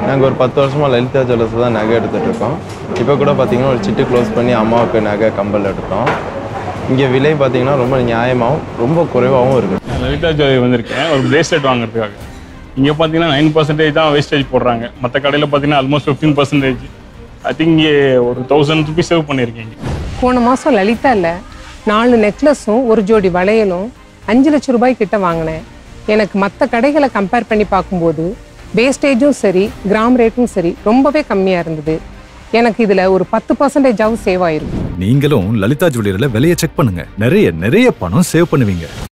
நாங்கள் ஒரு பத்து வருஷமாக லலிதா ஜுவல்லர்ஸ் தான் நகை எடுத்துகிட்டு இருக்கோம் இப்போ கூட பார்த்தீங்கன்னா ஒரு சிட்டு க்ளோஸ் பண்ணி அம்மாவுக்கு நகை கம்பல் எடுத்தோம் இங்கே விலை பார்த்தீங்கன்னா ரொம்ப நியாயமாகவும் ரொம்ப குறைவாகவும் இருக்குது நான் லலிதா ஜுவல்லரி வந்திருக்கேன் ஒரு பிரேஸ்லெட் வாங்குறதுக்காக இங்கே பார்த்தீங்கன்னா நைன் பர்சன்டேஜ் தான் வேஸ்டேஜ் போடுறாங்க மற்ற கடையில் பார்த்தீங்கன்னா almost fifteen percentage I think இங்கே ஒரு தௌசண்ட் ருபீஸ் சேவ் பண்ணியிருக்கீங்க போன மாதம் லலிதாவில் நாலு நெக்லஸும் ஒரு ஜோடி வளையலும் அஞ்சு லட்சம் ரூபாய் கிட்ட வாங்கினேன் எனக்கு மற்ற கடைகளை கம்பேர் பண்ணி பார்க்கும்போது வேஸ்டேஜும் சரி கிராம் ரேட்டும் சரி ரொம்பவே கம்மியாக இருந்தது எனக்கு இதில் ஒரு பத்து பர்சன்டேஜாவது சேவ் ஆயிருக்கும் நீங்களும் லலிதா ஜுவல்லரியில விலையை செக் பண்ணுங்க நிறைய நிறைய பணம் சேவ் பண்ணுவீங்க